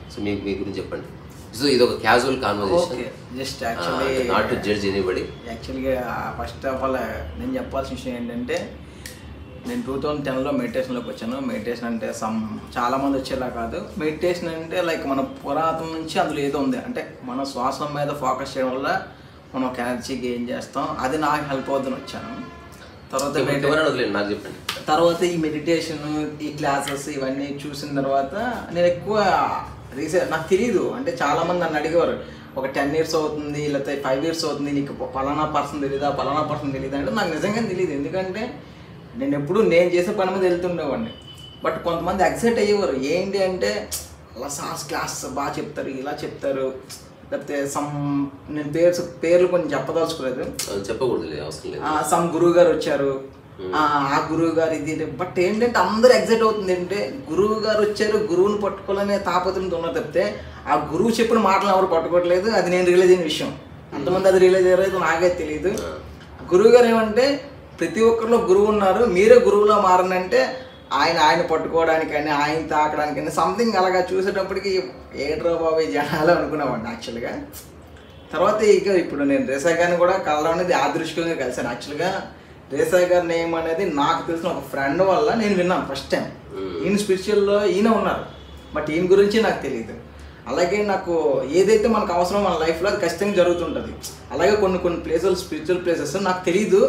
So మీకు మీ గురించి చెప్పండి సో ఇది ఒక casual okay conversation just actually not to judge anybody యాక్చువల్గా ఫస్ట్ ఆఫ్ ఆల్ నేను చెప్పాల్సిన విషయం ఏంటంటే నేను టూ థౌజండ్ టెన్లో మెడిటేషన్లోకి వచ్చాను మెడిటేషన్ అంటే సమ్ చాలా మంది వచ్చేలా కాదు మెడిటేషన్ అంటే లైక్ మన పురాతన నుంచి అందులో ఏదో ఉంది అంటే మన శ్వాసం మీద ఫోకస్ చేయడం వల్ల మనం ఒక ఎనర్జీ గెయిన్ చేస్తాం అది నాకు హెల్ప్ అవుతుందని వచ్చాను తర్వాత medita- ఎవరైనా వదిలేండి నాకు చెప్పండి తర్వాత ఈ మెడిటేషన్ ఈ క్లాసెస్ ఇవన్నీ చూసిన తర్వాత నేను ఎక్కువ రీసెర్చ్ నాకు తెలియదు అంటే చాలా మంది నన్ను అడిగేవారు ఒక టెన్ ఇయర్స్ అవుతుంది లేకపోతే ఫైవ్ ఇయర్స్ అవుతుంది నీకు ప- పలానా పర్సన్ తెలియదా పలానా పర్సన్ తెలియదా అంటే నాకు నిజంగా తెలియదు ఎందుకంటే నేను ఎప్పుడు నేను చేసే పని మీద వెళ్తుండేవాడిని బట్ కొంతమంది ఎక్సైట్ అయ్యేవారు ఏంటి అంటే అలా సాస్ క్లాస్ బాగా చెప్తారు ఇలా చెప్తారు లేకపోతే సమ్ నేను పేరు పేర్లు కొంచెం చెప్పదలుచుకోలేదు అది చెప్పకూడదు అవసరం లేదు సమ్ గురువు గారు వచ్చారు ఆ ఆ గురువు గారు ఇది ఇది. బట్ ఏంటంటే అందరూ ఎగ్జైట్ అవుతుంది ఏంటంటే గురువు గారు వచ్చారు గురువుని పట్టుకోవాలనే తాపత్రంతో ఉన్నారు తప్పితే ఆ గురువు చెప్పిన మాటలు ఎవరు పట్టుకోవట్లేదు అది నేను రియలైజ్ అయిన విషయం అంతమంది అది రియలైజ్ అయ్యారు నాకే తెలియదు గురువు గారు ఏమంటే ప్రతి ఒక్కరిలో గురువు ఉన్నారు మీరే గురువులో మారండి అంటే ఆయన ఆయన పట్టుకోవడానికని ఆయన తాకడానికని సంథింగ్ అలాగా చూసేటప్పటికి ఏడ్రో బాబు ఈ జనాలు అనుకునేవాడిని యాక్చువల్గా తర్వాత ఇక ఇప్పుడు నేను రేసా గారిని కూడా కలవడం అనేది యాదృష్టికంగా కలిసాను యాక్చువల్గా రేసా గారి నేమ్ అనేది నాకు తెలిసిన ఒక ఫ్రెండ్ వల్ల నేను విన్నాను ఫస్ట్ టైం ఈయన స్పిరిచువల్లో ఈయన ఉన్నారు బట్ ఈయన గురించి నాకు తెలియదు అలాగే నాకు ఏదైతే మనకు అవసరం మన లైఫ్లో అది ఖచ్చితంగా జరుగుతుంటుంది అలాగే కొన్ని కొన్ని ప్లేసెస్ స్పిరిచువల్ ప్లేసెస్ నాకు తెలియదు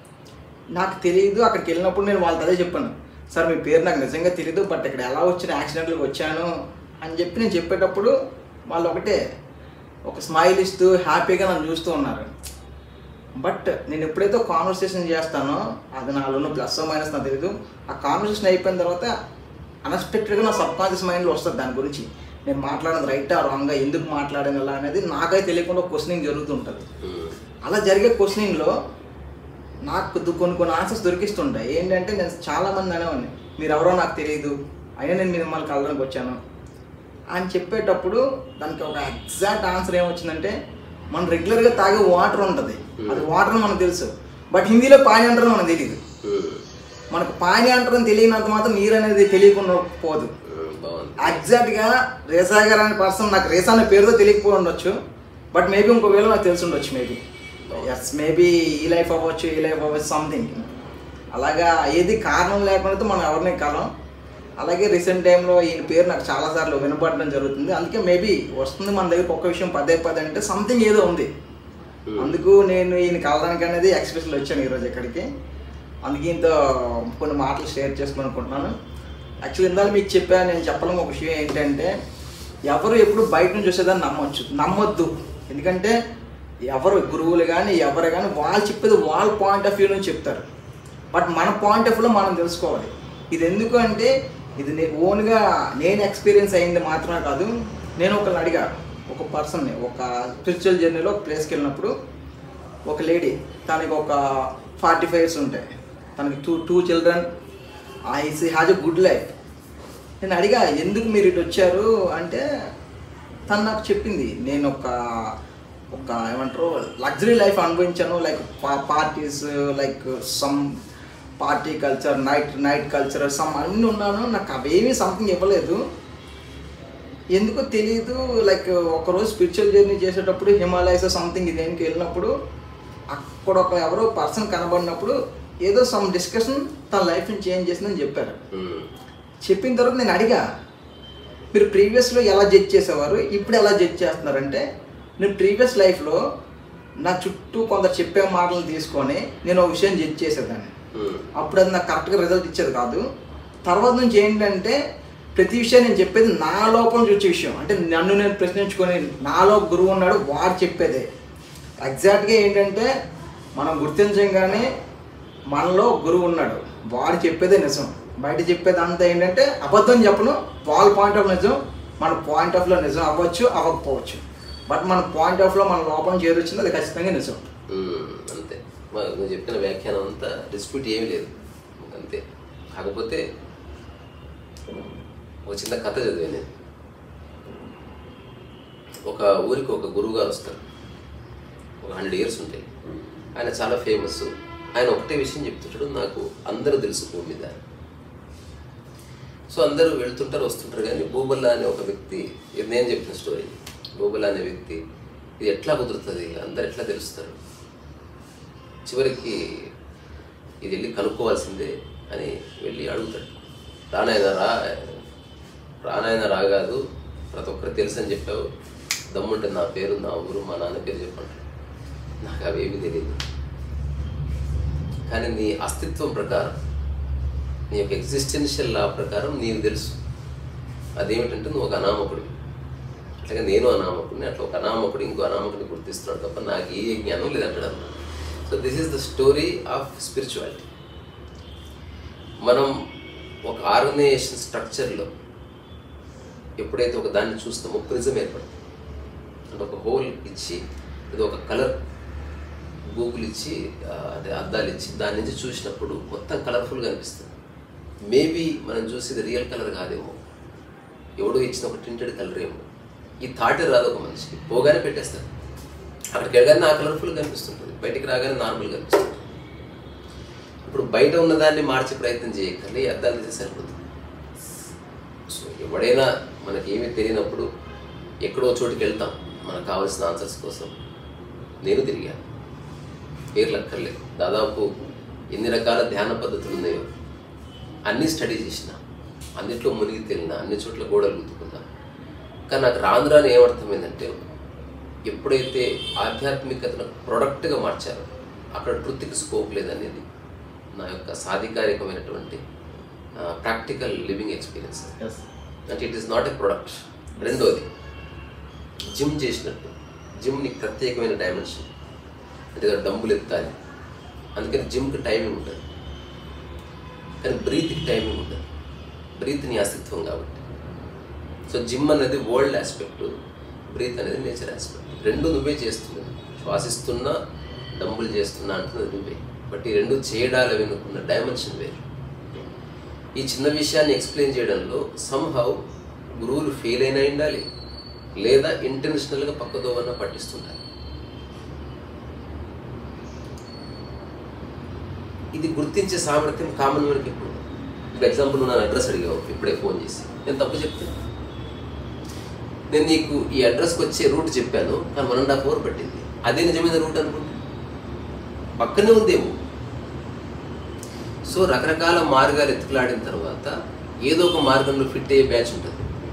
నాకు తెలియదు అక్కడికి వెళ్ళినప్పుడు నేను వాళ్ళతో అదే చెప్పాను సార్ మీ పేరు నాకు నిజంగా తెలియదు బట్ ఇక్కడ ఎలా వచ్చిన యాక్సిడెంట్కి వచ్చాను అని చెప్పి నేను చెప్పేటప్పుడు వాళ్ళు ఒకటే ఒక స్మైల్ ఇస్తూ హ్యాపీగా నన్ను చూస్తూ ఉన్నారు బట్ నేను ఎప్పుడైతే కాన్వర్సేషన్ చేస్తానో అది నాలో ఉన్న ప్లస్ మైనస్ నాకు తెలియదు ఆ కాన్వర్సేషన్ అయిపోయిన తర్వాత అన్ఎక్స్పెక్టెడ్గా నా సబ్ కాన్షియస్ మైండ్లో వస్తుంది దాని గురించి నేను మాట్లాడేది రైటా రాంగా ఎందుకు మాట్లాడాను ఎలా అనేది నాకైతే తెలియకుండా క్వశ్చనింగ్ జరుగుతుంటుంది అలా జరిగే క్వశ్చనింగ్లో నాకు కొద్ది కొన్ని కొన్ని ఆన్సర్స్ దొరికిస్తుంటాయి ఏంటంటే నేను చాలా మంది అనేవాడిని మీరు ఎవరో నాకు తెలియదు అయినా నేను మిమ్మల్ని కలడానికి వచ్చాను అని చెప్పేటప్పుడు దానికి ఒక ఎగ్జాక్ట్ ఆన్సర్ ఏమొచ్చిందంటే మనం రెగ్యులర్గా తాగే వాటర్ ఉంటుంది అది వాటర్ అని మనకు తెలుసు బట్ హిందీలో పానీ అంటారని మనకు తెలియదు మనకు పానీ అంటారని తెలియనంత మాత్రం నీరు అనేది తెలియకుండా పోదు బాగుంది ఎగ్జాక్ట్గా రేసా గారు అనే పర్సన్ నాకు రేసా అనే పేరుతో తెలియకపోయి ఉండొచ్చు బట్ మేబీ ఇంకోవేళ నాకు తెలిసి ఉండొచ్చు మేబీ ఎస్ మేబీ ఈ లైఫ్ అవ్వచ్చు ఈ లైఫ్ అవ్వచ్చు సంథింగ్ అలాగా ఏది కారణం లేకుండా మనం ఎవరిని కాలం అలాగే రీసెంట్ టైంలో ఈయన పేరు నాకు చాలాసార్లు వినపడడం జరుగుతుంది అందుకే మేబీ వస్తుంది మన దగ్గర ఒక్క విషయం పదే పదే అంటే సంథింగ్ ఏదో ఉంది అందుకు నేను ఈయన కలడానికి అనేది ఎక్స్ప్రెస్లో వచ్చాను ఈరోజు ఇక్కడికి అందుకే ఇంత కొన్ని మాటలు షేర్ చేసుకోవాలనుకుంటున్నాను యాక్చువల్లీ ఇందాక మీకు చెప్పాను నేను చెప్పడం ఒక విషయం ఏంటంటే ఎవరు ఎప్పుడు బయట నుంచి వచ్చేదాన్ని నమ్మొచ్చు నమ్మొద్దు ఎందుకంటే ఎవరు గురువులు కానీ ఎవరు కానీ వాళ్ళు చెప్పేది వాళ్ళ పాయింట్ ఆఫ్ వ్యూ నుంచి చెప్తారు బట్ మన పాయింట్ ఆఫ్ వ్యూలో మనం తెలుసుకోవాలి ఇది ఎందుకు అంటే ఇది నే ఓన్గా నేను ఎక్స్పీరియన్స్ అయింది మాత్రమే కాదు నేను ఒకరిని అడిగా ఒక పర్సన్ని ఒక స్పిరిచువల్ జర్నీలో ఒక ప్లేస్కి వెళ్ళినప్పుడు ఒక లేడీ తనకి ఒక ఫార్టీ ఫైవ్ ఇయర్స్ ఉంటాయి తనకి two two children I see has a good life నేను అడిగా ఎందుకు మీరు ఇటు వచ్చారు అంటే తను నాకు చెప్పింది నేను ఒక ఒక ఏమంటారు లగ్జరీ లైఫ్ అనుభవించాను like parties like some party culture night night culture some అన్నీ ఉన్నాను నాకు అవేమీ సంథింగ్ ఇవ్వలేదు ఎందుకో తెలియదు లైక్ ఒకరోజు స్పిరిచువల్ జర్నీ చేసేటప్పుడు హిమాలయస్ సంథింగ్ ఇదేంటి వెళ్ళినప్పుడు అక్కడ ఒక ఎవరో పర్సన్ కనబడినప్పుడు ఏదో సమ్ డిస్కషన్ తన లైఫ్ని చేంజ్ చేసిందని చెప్పారు చెప్పిన తర్వాత నేను అడిగా మీరు ప్రీవియస్లో ఎలా జడ్జ్ చేసేవారు ఇప్పుడు ఎలా జడ్జ్ చేస్తున్నారంటే నేను ప్రీవియస్ లైఫ్లో నా చుట్టూ కొందరు చెప్పే మాటలు తీసుకొని నేను ఒక విషయం జడ్జ్ చేసేదాన్ని అప్పుడు అది నాకు కరెక్ట్గా రిజల్ట్ ఇచ్చేది కాదు తర్వాత నుంచి ఏంటంటే ప్రతి విషయం నేను చెప్పేది నా లోపల నుంచి వచ్చే విషయం అంటే నన్ను నేను ప్రశ్నించుకొని నాలో గురువు ఉన్నాడు వాడు చెప్పేదే ఎగ్జాక్ట్గా ఏంటంటే మనం గుర్తించగానే మనలో గురువు ఉన్నాడు వాడు చెప్పేదే నిజం బయట చెప్పేది అంతా ఏంటంటే అబద్ధం చెప్పను వాళ్ళ పాయింట్ ఆఫ్ నిజం మన పాయింట్ ఆఫ్లో నిజం అవ్వచ్చు అవ్వకపోవచ్చు బట్ మన పాయింట్ ఆఫ్లో మన లోపల నుంచి ఏది వచ్చిందో అది ఖచ్చితంగా నిజం అంతే మరి నువ్వు చెప్పిన వ్యాఖ్యానం అంతా డిస్ప్యూట్ ఏమీ లేదు అంతే కాకపోతే ఒక చిన్న కథ చదివాను నేను ఒక ఊరికి ఒక గురువు గారు వస్తారు ఒక హండ్రెడ్ ఇయర్స్ ఉంటాయి ఆయన చాలా ఫేమస్ ఆయన ఒకటే విషయం చెప్తుంటాడు నాకు అందరూ తెలుసు భూమి మీద సో అందరూ వెళ్తుంటారు వస్తుంటారు కానీ బోబల్లా అనే ఒక వ్యక్తి ఇది నేను చెప్పిన స్టోరీ బోబల్లా అనే వ్యక్తి ఇది ఎట్లా కుదురుతుంది అందరు ఎట్లా తెలుస్తారు చివరికి ఇది వెళ్ళి కనుక్కోవాల్సిందే అని వెళ్ళి అడుగుతాడు రానాయన రా రానాయన రాగాదు ప్రతి ఒక్కరు తెలుసు అని చెప్పావు దమ్ముంటే నా పేరు నా ఊరు మా నాన్న పేరు చెప్పండి నాకు అవేమీ తెలియదు కానీ నీ అస్తిత్వం ప్రకారం నీ యొక్క ఎగ్జిస్టెన్షియల్ లా ప్రకారం నీకు తెలుసు అదేమిటంటే నువ్వు ఒక అనామకుడివి అట్లాగే నేను అనామకుడిని అట్లా ఒక అనామకుడు ఇంకో అనామకుడిని గుర్తిస్తున్నాడు తప్ప నాకు ఏ జ్ఞానం లేదంటాడు అన్నమాట so this is the story of spirituality మనం ఒక ఆర్గనైజేషన్ స్ట్రక్చర్లో ఎప్పుడైతే ఒక దాన్ని చూస్తామో ప్రిజం ఏర్పడుతుంది అంటే ఒక హోల్ ఇచ్చి ఇది ఒక కలర్ గూగుల్ ఇచ్చి ఆ, అంటే అద్దాలు ఇచ్చి దాని నుంచి చూసినప్పుడు మొత్తం కలర్ఫుల్గా అనిపిస్తుంది మేబీ మనం చూసేది రియల్ కలర్ కాదేమో ఎవడో ఇచ్చిన ఒక టింటెడ్ కలర్ ఏమో ఈ థాటే రాదు ఒక మనిషికి పోగానే పెట్టేస్తారు అక్కడికి వెళ్ళగానే ఆ కలర్ఫుల్ కనిపిస్తుంటుంది బయటికి రాగానే నార్మల్ కనిపిస్తుంది ఇప్పుడు బయట ఉన్నదాన్ని మార్చే ప్రయత్నం చేయకండి ఈ అద్దాలు తీస్తే సరిపోతుంది సో ఎవడైనా మనకి ఏమీ తెలియనప్పుడు ఎక్కడో చోటుకి వెళ్తాం మనకు కావాల్సిన ఆన్సర్స్ కోసం నేను తిరిగాను పేర్లు అక్కర్లేదు దాదాపు ఎన్ని రకాల ధ్యాన పద్ధతులు ఉన్నాయో అన్నీ స్టడీ చేసిన అన్నిట్లో మునిగి తేలిన అన్ని చోట్ల గోడలు గుర్తుకున్నా కానీ నాకు రాను రాను ఏమర్థమైందంటే ఎప్పుడైతే ఆధ్యాత్మికతను ప్రొడక్ట్గా మార్చారో అక్కడ ట్రుత్కి స్కోప్ లేదనేది నా యొక్క సాధికారికమైనటువంటి ప్రాక్టికల్ లివింగ్ ఎక్స్పీరియన్స్ ఎస్ అంటే it is not a product రెండోది జిమ్ చేసినట్టు జిమ్ నీకు ప్రత్యేకమైన డైమెన్షన్ అంటే ఏదో డంబులు ఎత్తాలి అందుకని జిమ్కి టైమింగ్ ఉంటుంది కానీ బ్రీత్కి టైమింగ్ ఉంటుంది బ్రీత్ నీ అస్తిత్వం కాబట్టి సో జిమ్ అనేది వరల్డ్ ఆస్పెక్ట్ బ్రీత్ అనేది నేచర్ ఆస్పెక్ట్ రెండు నువ్వే చేస్తున్నావు శ్వాసిస్తున్నా డంబులు చేస్తున్నా అంటున్నది నువ్వే బట్ ఈ రెండు చేయడాల వెనుకున్న డైమెన్షన్ వేరు ఈ చిన్న విషయాన్ని ఎక్స్ప్లెయిన్ చేయడంలో సంహౌ గురువులు ఫెయిల్ అయినా ఉండాలి లేదా ఇంటెన్షనల్గా పక్కదోవన్న పట్టిస్తుంటారు ఇది గుర్తించే సామర్థ్యం కామన్ మ్యాన్కి ఇప్పుడు ఇప్పుడు ఎగ్జాంపుల్ నువ్వు నా అడ్రస్ అడిగావు ఇప్పుడే ఫోన్ చేసి నేను తప్పు చెప్తాను నేను నీకు ఈ అడ్రస్కి వచ్చే రూట్ చెప్పాను కానీ వన్ అండ్ హాఫ్ అవర్ పట్టింది అదే నిజమైన రూట్ అనుకుంటా పక్కనే ఉందేమో సో రకరకాల మార్గాలు ఎత్తుకులాడిన తర్వాత ఏదో ఒక మార్గంలో ఫిట్ అయ్యే బ్యాచ్ ఉంటుంది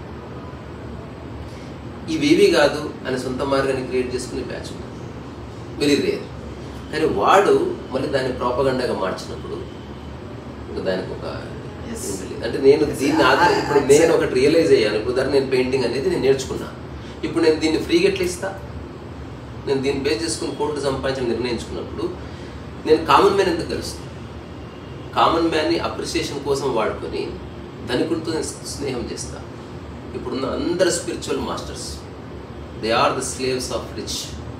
ఇవేవి కాదు అని సొంత మార్గాన్ని క్రియేట్ చేసుకునే బ్యాచ్ ఉంటుంది వెరీ రేర్ కానీ వాడు మళ్ళీ దాన్ని ప్రాపగండగా మార్చినప్పుడు ఇంకా దానికి ఒక Yes. ఉంటుంది. అంటే నేను దీన్ని ఆధార ఇప్పుడు నేను ఒకటి రియలైజ్ అయ్యాను ఇప్పుడు దాన్ని నేను పెయింటింగ్ అనేది నేను నేర్చుకున్నా ఇప్పుడు నేను దీన్ని ఫ్రీగా ఎట్లా ఇస్తా నేను దీన్ని బేస్ చేసుకుని కోట్లు సంపాదించిన నిర్ణయించుకున్నప్పుడు నేను కామన్ మ్యాన్ ఎందుకు కలుస్తాను కామన్ మ్యాన్ని అప్రిసియేషన్ కోసం వాడుకొని ధనికుడితో నేను స్నేహం చేస్తా ఇప్పుడున్న అందరు spiritual masters they are the slaves of rich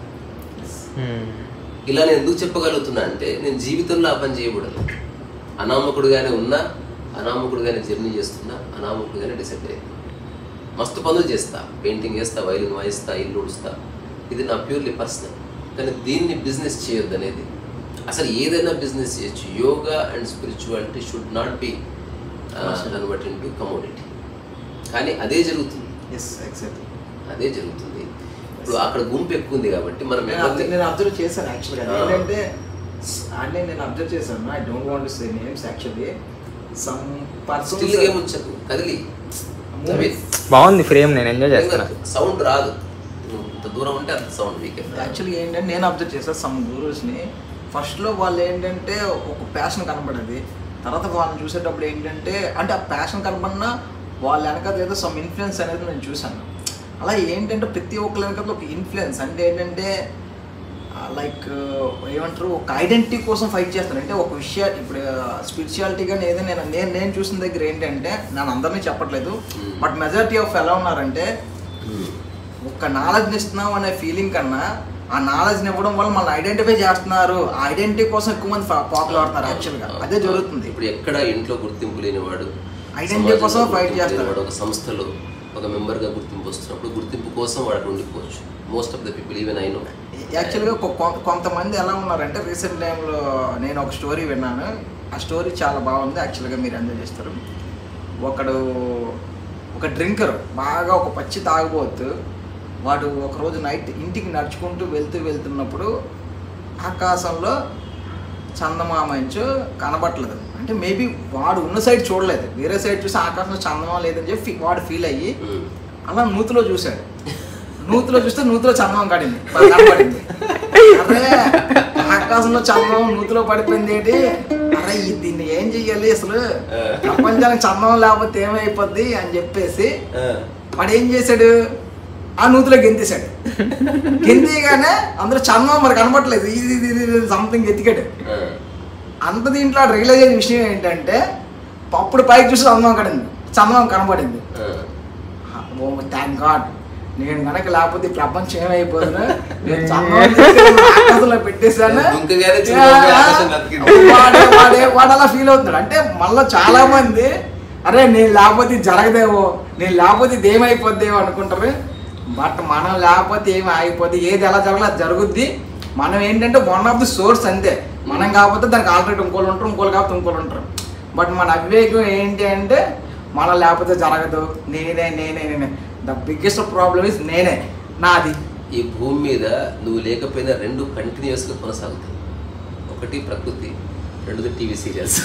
ఇలా నేను ఎందుకు చెప్పగలుగుతున్నా అంటే నేను జీవితంలో ఆ పని చేయకూడదు అనామకుడుగానే ఉన్నా అనామకుడుగానే జర్నీ చేస్తున్నా అనామకుడుగానే డిసైడ్ అయ్యింది మస్తు పనులు చేస్తా పెయింటింగ్ చేస్తా వైలిన్ వాయిస్తా ఇల్లు ఉడుస్తా ఇది నా ప్యూర్లీ పర్సనల్ కానీ దీన్ని బిజినెస్ చేయొద్దు అనేది అసలు ఏదైనా బిజినెస్ చేయొచ్చు yoga and spirituality should not be convert into commodity కానీ అదే జరుగుతుంది ఎస్ ఎగ్జాక్ట్లీ అదే జరుగుతుంది ఇప్పుడు అక్కడ గుంపు ఎక్కువ ఉంది కాబట్టి మనం నేను ఎవరిని- అబ్జర్వ్- నేను అబ్జర్వ్ చేశాను యాక్చువల్గా Ah. ఏంటంటే అంటే నేను అబ్జర్వ్ చేశాను I don't want say names actually some person still game ఉంచకు కదిలి బాగుంది ఫ్రేమ్ నేను ఎంజాయ్ చేస్తున్నా సౌండ్ రాదు నువ్వు ఇంత దూరం ఉంటే అంత సౌండ్ వీకెండ్ యాక్చువల్గా ఏంటంటే నేను అబ్జర్వ్ చేశాను సమ్ గూరూస్ని ఫస్ట్లో వాళ్ళు ఏంటంటే ఒక ప్యాషన్ కనబడేది తర్వాత వాళ్ళని చూసేటప్పుడు ఏంటంటే అంటే ఆ ప్యాషన్ కనబడినా వాళ్ళ వెనకాల ఏదో సమ్ ఇన్ఫ్లుయెన్స్ అనేది నేను చూశాను అలా ఏంటంటే ప్రతి ఒక్కరి వెనకాల ఒక ఇన్ఫ్లుయెన్స్ అంటే ఏంటంటే లైక్ ఏమంటారు ఒక ఐడెంటిటీ కోసం ఫైట్ చేస్తాను అంటే ఒక విషయం ఇప్పుడు స్పిరిచువాలిటీగా ఏదో నేను నేను నేను చూసిన దగ్గర ఏంటంటే నేను అందరినీ చెప్పట్లేదు Hmm. బట్ మెజారిటీ ఆఫ్ ఎలా ఉన్నారంటే ఒక నాలెడ్జ్ ఇస్తున్నాం అనే ఫీలింగ్ కన్నా ఆ నాలెడ్జ్ని ఇవ్వడం వల్ల మనల్ని ఐడెంటిఫై చేస్తున్నారు ఆ ఐడెంటిటీ కోసం ఎక్కువ మంది పాపులర్ అవుతున్నారు యాక్చువల్గా అదే జరుగుతుంది ఇప్పుడు ఎక్కడ ఇంట్లో గుర్తింపు లేనివాడు Identity సమాజంలో కోసం fight గుర్తింపు చేస్తాడు. లేనివాడు, ఒక సంస్థలో ఒక మెంబర్గా గుర్తింపు వస్తున్నప్పుడు గుర్తింపు కోసం వాడు అక్కడ ఉండిపోవచ్చు most of the people even I know యాక్చువల్గా కొ- కొ- కొంతమంది ఎలా ఉన్నారంటే రీసెంట్ టైంలో నేను ఒక స్టోరీ విన్నాను ఆ స్టోరీ చాలా బాగుంది యాక్చువల్గా మీరు ఎంజాయ్ చేస్తారు ఒకడు ఒక డ్రింకర్ బాగా ఒక పచ్చి తాగబోతు వాడు ఒకరోజు నైట్ ఇంటికి నడుచుకుంటూ వెళ్తూ వెళ్తున్నప్పుడు ఆకాశంలో చందమామంచు కనబట్టలేదు అంటే మేబీ వాడు ఉన్న సైడ్ చూడలేదు వేరే సైడ్ చూసి ఆకాశంలో చందమామ లేదని చెప్పి వాడు ఫీల్ అయ్యి ఉమ్. అలా నూతిలో చూశాడు నూతిలో చూస్తే నూతిలో చందనం కడింది కనబడింది అరే ఆకాశంలో చందనం నూతిలో పడిపోయింది ఏంటి అరే ఈ దీన్ని ఏం చెయ్యాలి అసలు ప్రపంచానికి చందనం లేకపోతే ఏమైపోద్ది అని చెప్పేసి ఆ. వాడు ఏం చేశాడు ఆ నూతిలో గెంతేశాడు గెంతేయగానే అందులో చందనం మరి కనపట్లేదు ఇది ఇది ఇది సంథింగ్ ఎతికాడు ఆ. అంత దీంట్లో రియలైజ్ అయిన విషయం ఏంటంటే అప్పుడు పైకి చూసి చందనం కడింది చందనం కనబడింది ఆ. ఓ థ్యాంక్ గాడ్ నేను కనుక లేకపోతే ఈ ప్రపంచం ఏమైపోతుంది నేను చందనం తీసుకెళ్ళి ఆకాశంలో పెట్టేశాను దుంకగానే చిన్నగా ఆకాశం అతికింది. వాడే వాడే వాడు అలా ఫీల్ అవుతున్నాడు అంటే మళ్ళీ చాలా మంది అరే నేను లేకపోతే ఇది జరగదేమో నేను లేకపోతే ఇది ఏమైపోద్దేమో అనుకుంటారు బట్ మనం లేకపోతే ఏమి ఆగిపోద్ది ఏది ఎలా జరగాలో అది జరుగుద్ది మనం ఏంటంటే వన్ ఆఫ్ ది సోర్స్ అంతే మనం కాకపోతే దానికి ఆల్రెడీ ఇంకోళ్ళు ఉంటారు ఇంకోళ్ళు కాకపోతే ఇంకోళ్ళు ఉంటారు బట్ మన అవివేకం ఏంటి అంటే మనం లేకపోతే జరగదు నేనే నేనే నేనే ద బిగ్గెస్ట్ ప్రాబ్లమ్ ఇస్ నేనే నాది ఈ భూమి మీద నువ్వు లేకపోయినా రెండు కంటిన్యూస్ గా కొనసాగుతాయి ఒకటి ప్రకృతి రెండోది టీవీ సీరియల్స్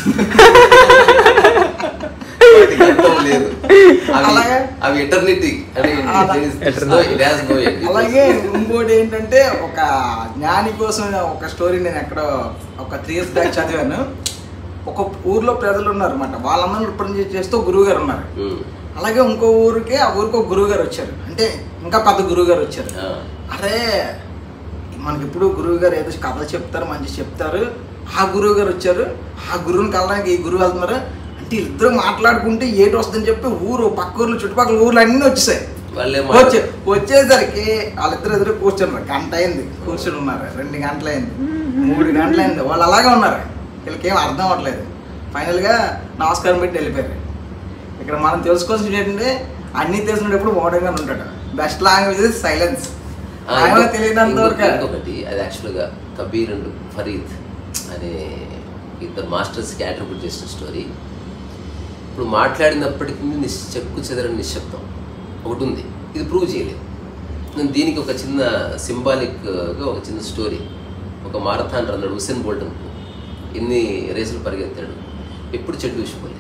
వాటికి అంతం లేదు అవి అలాగే? అవి ఎటర్నిటీ అంటే అలా- it has no end. అలాగే ఇంకోటి ఏంటంటే ఒక జ్ఞాని కోసం ఒక స్టోరీ నేను ఎక్కడో ఒక త్రీ ఇయర్స్ బ్యాక్ చదివాను ఒక ఊర్లో ప్రజలు ఉన్నారు అనమాట వాళ్ళందరూ రిప్రజెంట్ చేస్తూ గురువు గారు ఉన్నారు ఉమ్. అలాగే ఇంకో ఊరికి ఆ ఊరికి ఒక గురువు గారు వచ్చారు అంటే ఇంకా పెద్ద గురువు గారు వచ్చారు ఆ. అరే మనకి ఇప్పుడు గురువు గారు ఏదో కథలు చెప్తారు మంచి చెప్తారు ఆ గురువు గారు వచ్చారు ఆ గురువుని కలడానికి ఈ గురువు వెళ్తున్నారు అంటే ఇద్దరు మాట్లాడుకుంటే ఏటి వస్తుందని చెప్పి ఊరు పక్క ఊర్లు చుట్టుపక్కల ఊర్లు అన్నీ వచ్చేసాయి వాళ్ళే వచ్చే వచ్చేసరికి వాళ్ళిద్దరు ఎదురు కూర్చున్నారు గంట అయింది కూర్చుని ఉన్నారు రెండు గంటలు అయింది మూడు గంటలు అయింది వాళ్ళు అలాగే ఉన్నారు వీళ్ళకి ఏం అర్థం అవ్వట్లేదు ఫైనల్గా నమస్కారం పెట్టి వెళ్ళిపోయారు ఇక్కడ మనం తెలుసుకోవాల్సింది ఏంటంటే అన్నీ తెలిసినప్పుడు మోడర్న్గా ఉంటాడు బెస్ట్ లాంగ్వేజ్ ఇస్ సైలెన్స్ ఆ, ఆయన ఇంకో- తెలియనంత ఇంకో- వరకు ఇంకొకటి అది యాక్చువల్గా కబీర్ అండ్ ఫరీద్ అనే ఇద్దరు మాస్టర్స్కి అట్రిబ్యూట్ చేసిన స్టోరీ ఇప్పుడు మాట్లాడినప్పటికీ నిశ్ చెక్కు చెదరని నిశ్శబ్దం ఒకటి ఉంది ఇది ప్రూవ్ చేయలేదు నేను దీనికి ఒక చిన్న సింబాలిక్గా ఒక చిన్న స్టోరీ ఒక మారథాన్ రన్నర్ హుసేన్ బోల్ట్ అనుకో ఎన్ని రేసులు పరిగెత్తాడు ఎప్పుడు చెడు చూసుకోలేదు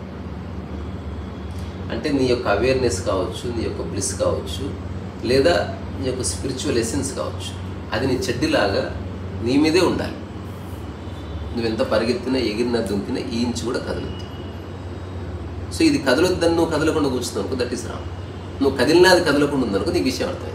అంటే నీ యొక్క అవేర్నెస్ కావచ్చు నీ యొక్క బ్లిస్ కావచ్చు లేదా నీ యొక్క స్పిరిచువల్ ఎసెన్స్ కావచ్చు అది నీ చెడ్డిలాగా నీ మీదే ఉండాలి నువ్వు ఎంత పరిగెత్తినా ఎగిరినా దుంకినా ఈ ఇంచు కూడా కదలొద్దు సో ఇది కదలొద్దని నువ్వు కదలకుండా కూర్చున్నావు అనుకో దట్ ఈస్ రాంగ్ నువ్వు కదిలినా అది కదలకుండా ఉందనుకో నీకు విషయం అర్థమైంది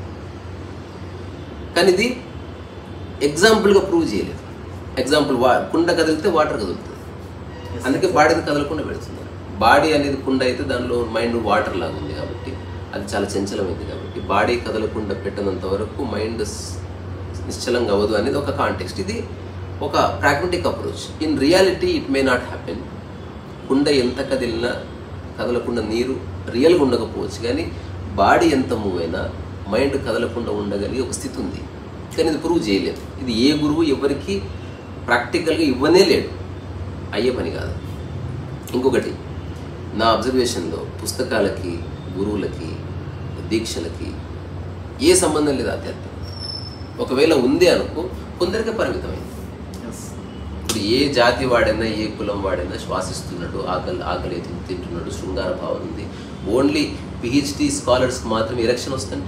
కానీ ఇది ఎగ్జాంపుల్గా ప్రూవ్ చేయలేదు ఎగ్జాంపుల్ వా కుండ కదిలితే వాటర్ కదులుతుంది అందుకే బాడీని కదలకుండా పెడుతున్నారు బాడీ అనేది కుండ అయితే దానిలో మైండ్ వాటర్ లాగా ఉంది కాబట్టి అది చాలా చంచలమైంది కాబట్టి బాడీ కదలకుండా పెట్టినంత వరకు మైండ్ నిశ్చలంగా అవ్వదు అనేది ఒక కాంటెక్స్ట్ ఇది ఒక pragmatic approach in reality it may not happen కుండ ఎంత కదిలినా కదలకుండా నీరు రియల్గా ఉండకపోవచ్చు కానీ బాడీ ఎంత మూవ్ అయినా మైండ్ కదలకుండా ఉండగలిగే ఒక స్థితి ఉంది కానీ ఇది ప్రూవ్ చేయలేదు ఇది ఏ గురువు ఎవరికి ప్రాక్టికల్గా ఇవ్వనే లేడు అయ్యే పని కాదు ఇంకొకటి నా అబ్జర్వేషన్లో పుస్తకాలకి గురువులకి దీక్షలకి ఏ సంబంధం లేదు ఆధ్యాత్మికత ఒకవేళ ఉంది అనుకో కొందరికే పరిమితమైంది ఇప్పుడు ఏ జాతి వాడైనా ఏ కులం వాడైనా శ్వాసిస్తున్నాడు ఆకలి ఆకలి తిన్- తింటున్నాడు శృంగార భావం ఉంది ఓన్లీ పిహెచ్డి స్కాలర్స్కి మాత్రమే ఎలక్షన్ వస్తుంది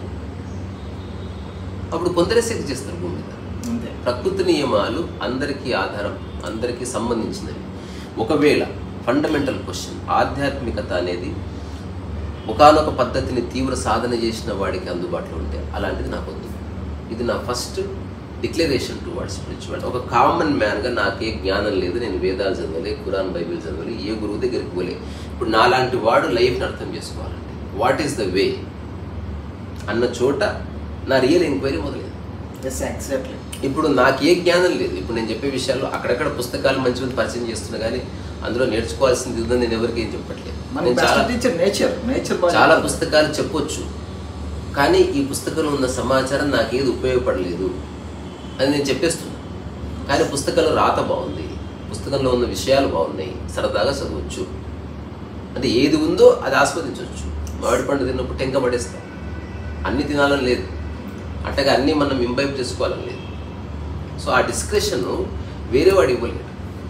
అప్పుడు కొందరే శక్తి చేస్తారు భూమి మీద అంతే ప్రకృతి నియమాలు అందరికీ ఆధారం అందరికీ సంబంధించినవి ఒకవేళ ఫండమెంటల్ క్వశ్చన్ ఆధ్యాత్మికత అనేది ఒకానొక పద్ధతిని తీవ్ర సాధన చేసిన వాడికి అందుబాటులో ఉంటే అలాంటిది నాకు వద్దు ఇది నా first declaration toward spiritual ఒక కామన్ మ్యాన్గా నాకే జ్ఞానం లేదు నేను వేదాలు చదవలే ఖురాన్ బైబిల్ చదవాలి ఏ గురువు దగ్గరికి పోలే ఇప్పుడు నాలాంటి వాడు లైఫ్ని అర్థం చేసుకోవాలంటే వాట్ ఈస్ ద వే అన్న చోట నా రియల్ ఎంక్వైరీ మొదలైంది ఎస్ ఎగ్జాక్ట్లీ ఇప్పుడు నాకు ఏ జ్ఞానం లేదు ఇప్పుడు నేను చెప్పే విషయాల్లో అక్కడక్కడ పుస్తకాలు మంచి మంది పరిచయం చేస్తున్నా కానీ అందులో నేర్చుకోవాల్సింది ఉందని నేను ఎవరికి ఏం చెప్పట్లేదు మన నేను బెస్ట్ చాలా టీచర్ నేచర్ నేచర్ చాలా పుస్తకాలు చెప్పొచ్చు కానీ ఈ పుస్తకంలో ఉన్న సమాచారం నాకేది ఉపయోగపడలేదు అని నేను చెప్పేస్తున్నా కానీ పుస్తకంలో రాత బాగుంది పుస్తకంలో ఉన్న విషయాలు బాగున్నాయి సరదాగా చదవచ్చు అంటే ఏది ఉందో అది ఆస్వాదించవచ్చు మామిడి పండు తిన్నప్పుడు టెంక పడేస్తాం అన్ని తినాలని లేదు అట్టగా అన్నీ మనం ఇంబైబ్ చేసుకోవాలని లేదు సో ఆ డిస్క్రిప్షన్ వేరే వాడు ఇవ్వలేడు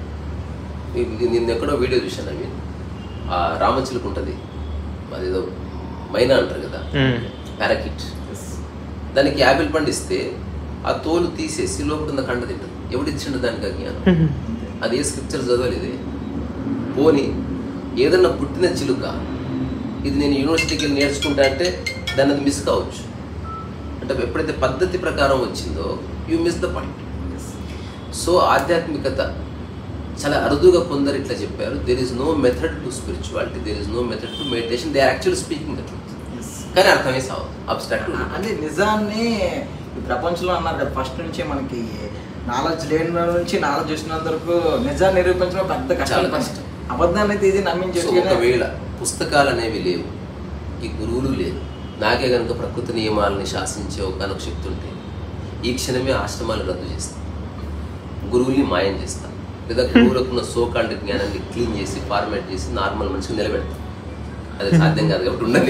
ఇది నిన్న ఎక్కడో వీడియో చూశాను అవి ఆ రామచిలుక ఉంటుంది అదేదో మైనా అంటారు కదా పారాకిట్ దానికి యాపిల్ పండు ఇస్తే ఆ తోలు తీసేసి లోపల ఉన్న కండ తింటుంది ఎవడు ఇచ్చిండు దానికి ఆ జ్ఞానం అది ఏ స్క్రిప్చర్ చదవలేదు పోని ఏదన్నా పుట్టిన చిలుక ఇది నేను యూనివర్సిటీకి వెళ్ళి నేర్చుకుంటా అంటే దాన్ని అది మిస్ కావచ్చు అంటే ఎప్పుడైతే పద్ధతి ప్రకారం వచ్చిందో you miss the point so ఆధ్యాత్మికత చాలా అరుదుగా కొందరు ఇట్లా చెప్పారు there is no method to spirituality there is no method to meditation they are actual speaking the truth కానీ అర్థమే సావు అబ్స్ట్రాక్ట్ అంటే నిజాన్ని ఈ ప్రపంచంలో అన్నారు కదా ఫస్ట్ నుంచి మనకి నాలెడ్జ్ లేని నుంచి నాలెడ్జ్ వచ్చినంత వరకు నిజాన్ని నిరూపించడం పెద్ద కష్టం చాలా కష్టం. అబద్ధాన్ని తీసి సో నమ్మించేసి ఒకవేళ పుస్తకాలు అనేవి లేవు ఈ గురువులు లేవు నాకే కనుక ప్రకృతి నియమాలని శాసించే ఒక శక్తి ఉంటే ఈ క్షణమే ఆశ్రమాలు రద్దు చేస్తాం గురువుల్ని మాయం చేస్తాం లేదా గురువులకున్న సోకాల్డ్ జ్ఞానాన్ని క్లీన్ చేసి ఫార్మాట్ చేసి నార్మల్ మనిషిని నిలబెడతాం అది సాధ్యం కాదు కాబట్టి ఉండదు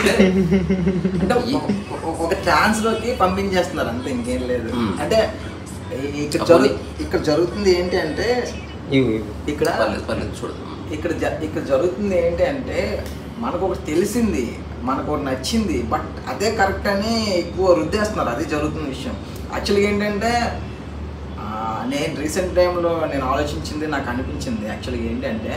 అంటే ఒక- ఒక- ఒక ఛాన్స్ లోకి పంపించేస్తున్నారు అంతే ఇంకేం లేదు Hmm. అంటే ఈ- ఇక్కడ జరుగు ఇక్కడ జరుగుతుంది ఏంటి అంటే ఇవి ఇవి. ఇక్కడ పర్లేదు పర్లేదు చూడదు ఇక్కడ జ- ఇక్కడ జరుగుతుంది ఏంటి అంటే మనకు ఒకటి తెలిసింది మనకు ఒకటి నచ్చింది బట్ అదే కరెక్ట్ అని ఎక్కువ రుద్దేస్తున్నారు అది జరుగుతున్న విషయం యాక్చువల్గా ఏంటంటే ఆ, నేను రీసెంట్ టైంలో నేను ఆలోచించింది నాకు అనిపించింది యాక్చువల్గా ఏంటంటే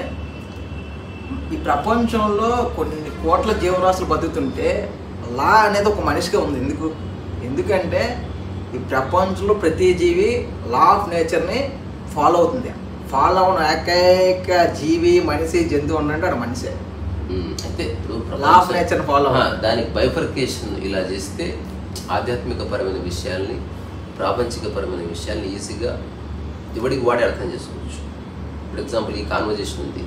ఈ ప్రపంచంలో కొన్ని కోట్ల జీవరాశులు బతుకుతుంటే లా అనేది ఒక మనిషిగా ఉంది ఎందుకు ఎందుకంటే ఈ ప్రపంచంలో ప్రతి జీవి లా ఆఫ్ నేచర్ని ఫాలో అవుతుంది ఫాలో అవన ఏకైక జీవి మనిషి జంతువు ఉండంటే అది మనిషే ఉమ్, అయితే ఇప్పుడు Law of nature follow. ఆ, దానికి బైఫర్కేషన్ ఇలా చేస్తే ఆధ్యాత్మిక పరమైన విషయాల్ని ప్రాపంచిక పరమైన విషయాల్ని ఈజీగా ఎవడికి వాడే అర్థం చేసుకోవచ్చు ఫర్ ఎగ్జాంపుల్ ఈ కాన్వర్జేషన్ ఉంది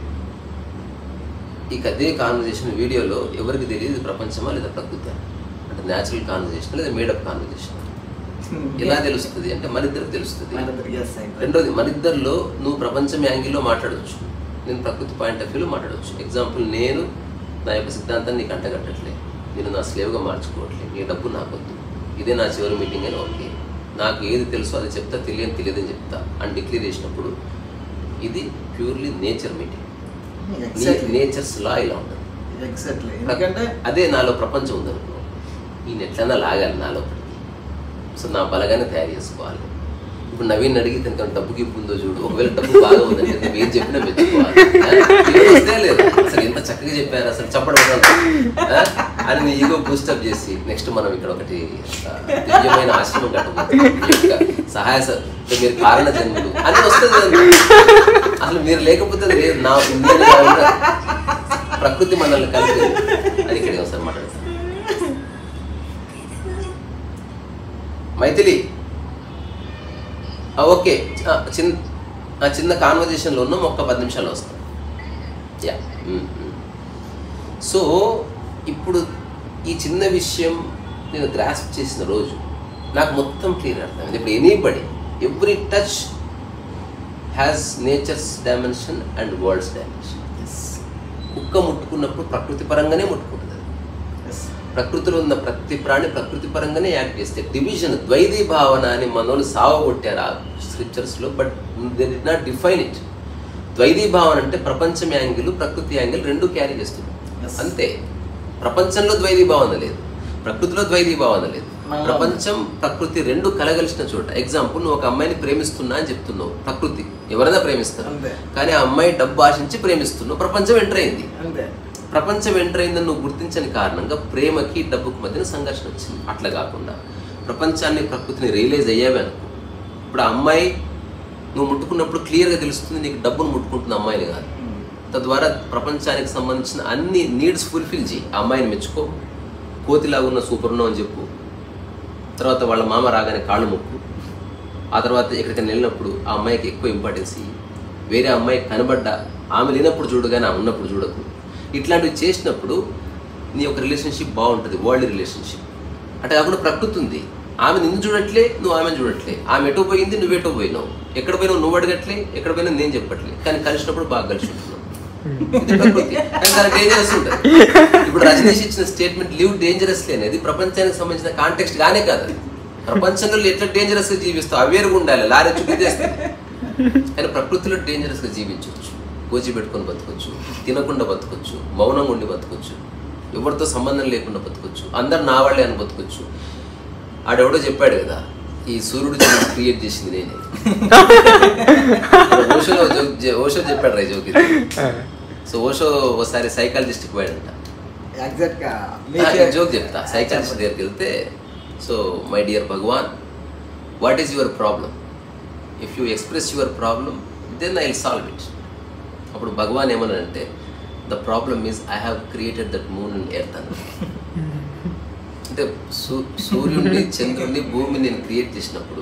ఈ అదే కాన్వర్జేషన్ వీడియోలో ఎవరికి తెలియదు ఇది ప్రపంచమా లేదా ప్రకృతి అంటే న్యాచురల్ కాన్వర్జేషన్ లేదా మేడప్ కాన్వర్జేషన్ ఎలా తెలుస్తుంది అంటే మన ఇద్దరికి తెలుస్తుంది Yes, I agree. రెండోది మన ఇద్దరిలో నువ్వు ప్రపంచం యాంగిల్లో మాట్లాడవచ్చు నేను ప్రకృతి పాయింట్ ఆఫ్ వ్యూలో మాట్లాడవచ్చు ఎగ్జాంపుల్ నేను నా యొక్క సిద్ధాంతాన్ని నీకు అంటగట్టట్లే నేను నా స్లేవ్గా మార్చుకోవట్లే నీ డబ్బు నాకొద్దు ఇదే నా చివరి మీటింగ్ అని ఓకే నాకు ఏది తెలుసో అది చెప్తా తెలియని తెలియదని చెప్తా అని డిక్లేర్ చేసినప్పుడు ఇది purely nature meeting Exactly. Nature's law ఇలా ఉంటుంది Exactly. ఎందుకంటే అదే నాలో ప్రపంచం ఉందనుకో ఈయన ఎట్లన్నా లాగాలి నాలో సో నా బలగానే తయారు చేసుకోవాలి ఇప్పుడు నవీన్ అడిగి తనకి డబ్బు గిప్పు ఉందో చూడు ఒకవేళ డబ్బు బాగా ఉందంటే నువ్వు ఏం చెప్పినా మెచ్చుకోవాలి ఆ? ఈగో వస్తే లేదు అసలు ఎంత చక్కగా చెప్పారు అసలు చెప్పడం వదలదు. ఆ? అని నీ ఈగో బూస్టప్ చేసి నెక్స్ట్ మనం ఇక్కడ ఒకటి ఆ, దివ్యమైన ఆశ్రమం కట్టబోతున్నాం ఈ యొక్క సహాయ స- అంటే మీరు కారణ జన్ములు అని వస్తుంది కదా. అసలు మీరు లేకపోతే అది లేదు నా నేను ఇలా ఉన్నా. ప్రకృతి మనల్ని కలిపి అది ఇక్కడికి ఒకసారి మాట్లాడతాను మైథిలి ఆ, ఓకే ఆ, చిన్న ఆ, చిన్న కాన్వర్జేషన్లో ఉన్నాం ఒక్క పది నిమిషాలు వస్తాం యా మ్మ్, మ్మ్. సో ఇప్పుడు ఈ చిన్న విషయం నేను గ్రాస్ప్ చేసిన రోజు నాకు మొత్తం క్లియర్ అర్థమైంది ఇప్పుడు anybody every touch has nature's dimension and world's dimension కుక్క ముట్టుకున్నప్పుడు ప్రకృతి పరంగానే ముట్టుకుంటుంది అది. Yes. ప్రకృతిలో ఉన్న ప్రతి ప్రాణి ప్రకృతి పరంగానే యాక్ట్ చేస్తే డివిజన్ ద్వైదీ భావన అని మనోళ్ళు సావగొట్టారు ఆ స్క్రిప్చర్స్లో but they do not define it ద్వైదీ భావన అంటే ప్రపంచం యాంగిల్ ప్రకృతి యాంగిల్ రెండు క్యారీ చేస్తుంది Yes. అంతే ప్రపంచంలో ద్వైదీ భావన లేదు ప్రకృతిలో ద్వైదీ భావన లేదు మన- ప్రపంచం ప్రకృతి రెండు కలగలిసిన చోట ఎగ్జాంపుల్ నువ్వు ఒక అమ్మాయిని ప్రేమిస్తున్నా అని చెప్తున్నావు ప్రకృతి ఎవరైనా ప్రేమిస్తారు అంతే. కానీ ఆ అమ్మాయి డబ్బు ఆశించి ప్రేమిస్తున్నావు ప్రపంచం ఎంటర్ అయింది అంతే ప్రపంచం ఎంటర్ అయిందని నువ్వు గుర్తించని కారణంగా ప్రేమకి డబ్బుకి మధ్యన సంఘర్షణ వచ్చింది అట్లా కాకుండా ప్రపంచాన్ని ప్రకృతిని రియలైజ్ అయ్యావే అనుకో ఇప్పుడు ఆ అమ్మాయి నువ్వు ముట్టుకున్నప్పుడు క్లియర్గా తెలుస్తుంది నీకు డబ్బును ముట్టుకుంటున్న అమ్మాయిని కాదు తద్వారా ప్రపంచానికి సంబంధించిన అన్ని నీడ్స్ ఫుల్ఫిల్ చేయి ఆ అమ్మాయిని మెచ్చుకో కోతిలాగా ఉన్న సూపర్ ఉన్నావు అని చెప్పు తర్వాత వాళ్ళ మామ రాగానే కాళ్ళు మొక్కు ఆ తర్వాత ఎక్కడికైనా వెళ్ళినప్పుడు ఆ అమ్మాయికి ఎక్కువ ఇంపార్టెన్స్ ఇయ్యి వేరే అమ్మాయి కనబడ్డా ఆమె లేనప్పుడు చూడు కానీ ఆమె ఉన్నప్పుడు చూడకు ఇట్లాంటివి చేసినప్పుడు నీ యొక్క రిలేషన్షిప్ బాగుంటుంది వరల్డ్ రిలేషన్షిప్ అంటే కాకుండా ప్రకృతి ఉంది ఆమె నిన్ను చూడట్లే నువ్వు ఆమెను చూడట్లే ఆమె ఎటో పోయింది నువ్వు ఎటో పోయినావు ఎక్కడ పోయినావు నువ్వు అడగట్లే ఎక్కడ పోయినా నేను చెప్పట్లే కానీ కలిసినప్పుడు బాగా కలిసి ఉంటున్నావు ఇది ప్రకృతి కానీ చాలా డేంజరస్ ఉంటుంది ఇప్పుడు రజనీష్ ఇచ్చిన స్టేట్మెంట్ లివ్ డేంజరస్ అనేది ప్రపంచానికి సంబంధించిన కాంటెక్స్ట్ గానే కాదు అది. ప్రపంచంలో ఎట్లా డేంజరస్ గా జీవిస్తావు అవేరుగా ఉండాలి లారీ చుట్టేస్తే కానీ ప్రకృతిలో డేంజరస్ గా జీవించవచ్చు గోచి పెట్టుకొని బతకొచ్చు తినకుండా బతకొచ్చు మౌనంగా ఉండి బతకొచ్చు ఎవరితో సంబంధం లేకుండా బతకొచ్చు అందరు నా వాళ్ళే అని బతకొచ్చు ఆడెవడో చెప్పాడు కదా ఈ సూర్యుడు క్రియేట్ చేసింది నేనే ఓషో జోక్ చె- ఓషో చెప్పాడు రా జోక్ ఇది సో ఓషో ఒకసారి సైకాలజిస్ట్కి పోయాడంట ఎగ్జాక్ట్ గా ఆ, జోక్ చెప్తా సైకాలజిస్ట్ దగ్గరికి వెళ్తే so my dear Bhagwan what is your problem if you express your problem then I will solve it అప్పుడు భగవాన్ ఏమన్నాడంటే the problem is I have created that moon and earth అని అంటే సూ- సూర్యుడిని చంద్రుడిని భూమిని నేను క్రియేట్ చేసినప్పుడు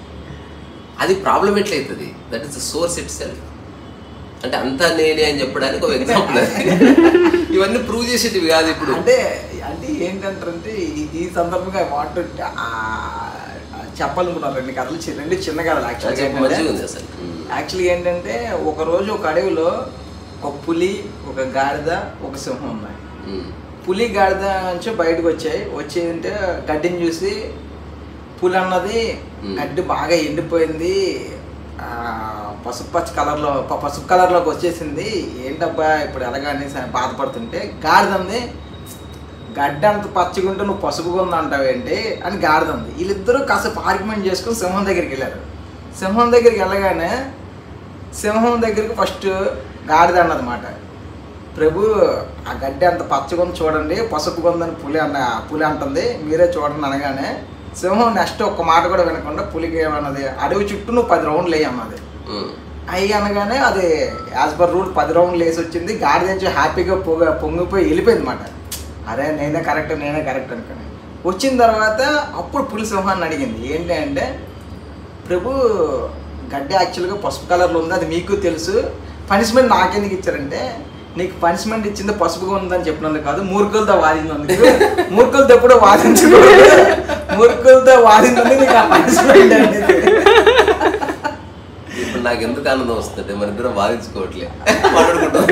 అది ప్రాబ్లం ఎట్లయితుంది that is the source itself అంటే అంతా నేనే అని చెప్పడానికి ఒక ఎగ్జాంపుల్ ఇవన్నీ ప్రూవ్ చేసేటివి కాదు ఇప్పుడు అంటే అంటే ఏంటంటే ఈ- ఈ సందర్భంగా వాట్ చెప్పాలనుకున్నారు రెండు కథలు చి- రెండు చిన్న కథలు మంచిగా యాక్చువల్గా ఉంది అసలు ఉమ్. యాక్చువల్లీ ఏంటంటే ఒక రోజు ఒక అడవిలో ఒక పులి ఒక గాడిద ఒక సింహం ఉన్నాయి ఉమ్. పులి గాడిద నుంచి బయటకు వచ్చాయి వచ్చేదంటే గడ్డిని చూసి పులి అన్నది Hmm. గడ్డి బాగా ఎండిపోయింది ఆ, పసుపు పచ్చ కలర్లో ప- పసుపు కలర్లోకి వచ్చేసింది ఏంటబ్బా ఇప్పుడు ఎలాగా అనేసి ఆయన బాధపడుతుంటే గాడిద ఉంది గడ్డి అంత పచ్చగుంటే నువ్వు పసుపుగా ఉంది అంటావేంటి అని గాడిద ఉంది వీళ్ళిద్దరూ కాసేపు ఆర్గ్యుమెంట్ చేసుకుని సింహం దగ్గరికి వెళ్ళారు సింహం దగ్గరికి వెళ్ళగానే సింహం దగ్గరికి ఫస్ట్ గాడిద అన్నదన్నమాట ప్రభు ఆ గడ్డి అంత పచ్చగా ఉంది చూడండి పసుపు ఉందని పులి అన్న పులి అంటుంది మీరే చూడండి అనగానే సింహం నెక్స్ట్ ఒక్క మాట కూడా వినకుండా పులికి ఏమన్నది అడవి చుట్టూ నువ్వు పది రౌండ్లు వేయమ్మది ఉమ్. అయ్యి అనగానే అది యాజ్ పర్ రూల్ పది రౌండ్లు వేసి వచ్చింది గాడి నుంచి హ్యాపీగా పొగ పొంగిపోయి వెళ్ళిపోయింది అనమాట అరే నేనే కరెక్ట్ నేనే కరెక్ట్ అనుకుని వచ్చిన తర్వాత అప్పుడు పులి సింహాన్ని అడిగింది ఏంటి అంటే ప్రభు గడ్డి యాక్చువల్గా పసుపు కలర్లో ఉంది అది మీకు తెలుసు పనిష్మెంట్ నాకెందుకు ఇచ్చారంటే నీకు పనిష్మెంట్ ఇచ్చింది పసుపుగా ఉందని చెప్పినందుకు కాదు మూర్ఖులతో వాదించినందుకు మూర్ఖులతో ఎప్పుడో వాదించకూడదు మూర్ఖులతో వాదించినందుకు నీకు ఆ పనిష్మెంట్ అనేది ఇప్పుడు నాకు ఎందుకు ఆనందం వస్తుంది మన ఇద్దరం వాదించుకోవట్లే మాట్లాడుకుంటాం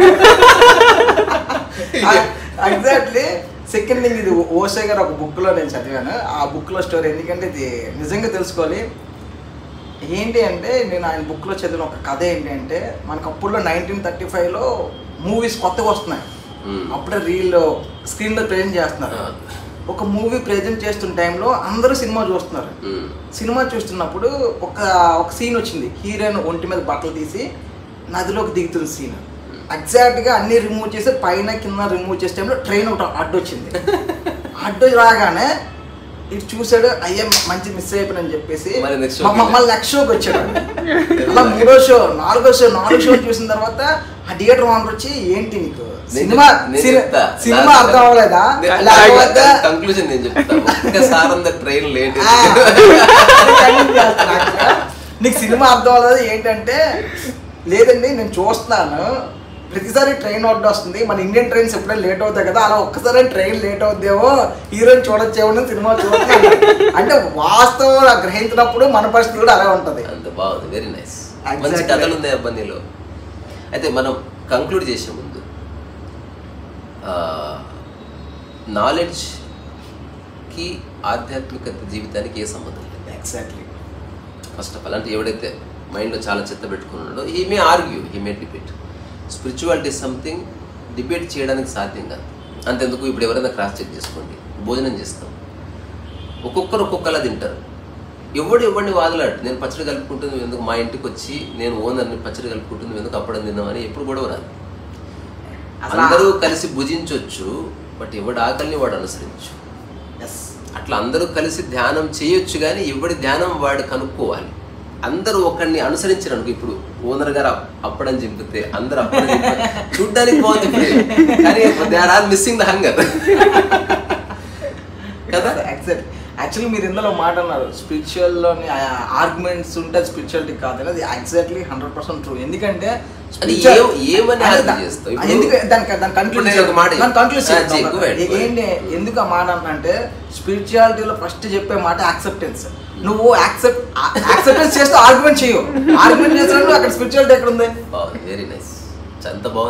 ఎగ్జాక్ట్లీ సెకండ్ థింగ్ ఇది ఓషే గారు ఒక బుక్లో నేను చదివాను ఆ బుక్లో స్టోరీ ఎందుకంటే ఇది నిజంగా తెలుసుకోవాలి ఏంటి అంటే నేను ఆయన బుక్లో చదివిన ఒక కథ ఏంటి అంటే మనకు అప్పుడులో నైన్టీన్ థర్టీ ఫైవ్లో మూవీస్ కొత్తగా వస్తున్నాయి Hmm. అప్పుడే రీల్ స్క్రీన్లో ప్రజెంట్ చేస్తున్నారు Ah. ఒక మూవీ ప్రజెంట్ చేస్తున్న టైంలో అందరూ సినిమా చూస్తున్నారు ఉమ్. సినిమా చూస్తున్నప్పుడు ఒక ఒక సీన్ వచ్చింది హీరోయిన్ ఒంటి మీద బట్టలు తీసి నదిలోకి దిగుతుంది సీన్ ఎగ్జాక్ట్గా అన్ని రిమూవ్ చేసి పైన కింద రిమూవ్ చేసే టైంలో ట్రైన్ ఒకటి అడ్డు వచ్చింది అడ్డు రాగానే ఇటు చూసాడు అయ్యే మంచి మిస్ అయిపోయినని చెప్పేసి మరి next show మ- మ- కి మళ్ళీ నెక్స్ట్ షోకి వచ్చాడు అలా మూడో షో నాలుగో షో నాలుగో షో చూసిన తర్వాత ఆ థియేటర్ ఓనర్ వచ్చి ఏంటి నీకు నేను సినిమా చెప్- నేను సిని- చెప్తా. సినిమా నా- అర్థం అవ్వలేదా నేను- లేకపోతే కంక్లూజన్ నేను చెప్తాను ఒక్కసారి అంత ట్రైన్ లేట్ ఆ, అది కంటిన్యూ చేస్తాను actually. నీకు సినిమా అర్థం అవ్వలేదు ఏంటంటే లేదండి నేను చూస్తున్నాను ప్రతిసారి ట్రైన్ అవుట్ వస్తుంది మన ఇండియన్ ట్రైన్స్ ఎప్పుడైనా లేట్ అవుతాయి కదా అలా ఒక్కసారి ట్రైన్ లేట్ అవుద్దేమో హీరోయిన్ చూడొచ్చేమో అని సినిమా చూస్తున్నాను అంటే వాస్తవం గ్రహించినప్పుడు మన పరిస్థితి కూడా అలా ఉంటుంది అంత బాగుంది వెరీ నైస్ Exactly. మంచి కథలు ఉన్నాయి అబ్బా నీలో అయితే మనం కంక్లూడ్ చేసే ముందు నాలెడ్జ్కి ఆధ్యాత్మిక జీవితానికి ఏ సంబంధం లేదు ఎగ్జాక్ట్లీ ఫస్ట్ ఆఫ్ ఆల్ అంటే ఎవడైతే మైండ్లో చాలా చెత్త పెట్టుకున్నాడో he may argue he may debate spirituality something debate చేయడానికి సాధ్యం కాదు అంతెందుకు ఇప్పుడు ఎవరైనా క్రాస్ చెక్ చేసుకోండి భోజనం చేస్తాం ఒక్కొక్కరు ఒక్కొక్కలా తింటారు ఎవడు ఎవడిని వాదలాడు నేను పచ్చడి కలుపుకుంటుంది నువ్వు ఎందుకు మా ఇంటికి వచ్చి నేను ఓనర్ని పచ్చడి కలుపుకుంటుంది నువ్వు ఎందుకు అప్పడం తిన్నామని ఎప్పుడు గొడవ రాదు అసలు- అందరూ కలిసి భుజించవచ్చు బట్ ఎవడు ఆకలిని వాడు అనుసరించు ఎస్ అట్లా అందరూ కలిసి ధ్యానం చేయొచ్చు కానీ ఎవడి ధ్యానం వాడు కనుక్కోవాలి అందరూ ఒకరిని అనుసరించడానికి ఇప్పుడు ఓనర్ గారు అప్- అప్పడం చింపితే అందరూ అప్పడం చింపారు. చూడ్డానికి బాగుంది play. కానీ they are all missing the hunger కదా ఎగ్జాక్ట్ యాక్చువల్లీ మీరు ఇందులో మాట అన్నారు స్పిరిచువల్లోని ఆర్గ్యుమెంట్స్ ఉంటే స్పిరిచువాలిటీ కాదు అనేది ఎగ్జాక్ట్లీ హండ్రెడ్ పర్సెంట్ ట్రూ ఎందుకంటే అది spiritual- ఏం- ఏమని అదే argue దా- చేస్తావు? ఇప్పుడు- ఎందుకు దానికి దాని ఇప్పుడు నేను ఒక మాట దాని కంక్లూడ్ చెప్తా. ఆ, చెయ్, go ahead, go ahead. ఏంటి ఎందుకు ఆ మాట అంటే స్పిరిచువాలిటీలో ఫస్ట్ చెప్పే మాట యాక్సెప్టెన్స్ నువ్వు యాక్సెప్ట్ యాక్సెప్టెన్స్ చేస్తూ ఆర్గ్యుమెంట్ చేయవు ఆర్గ్యుమెంట్ చేసినప్పుడు అక్కడ స్పిరిచువాలిటీ ఎక్కడ ఉంది బాగుంది వెరీ నైస్ ఎంత బాగుంది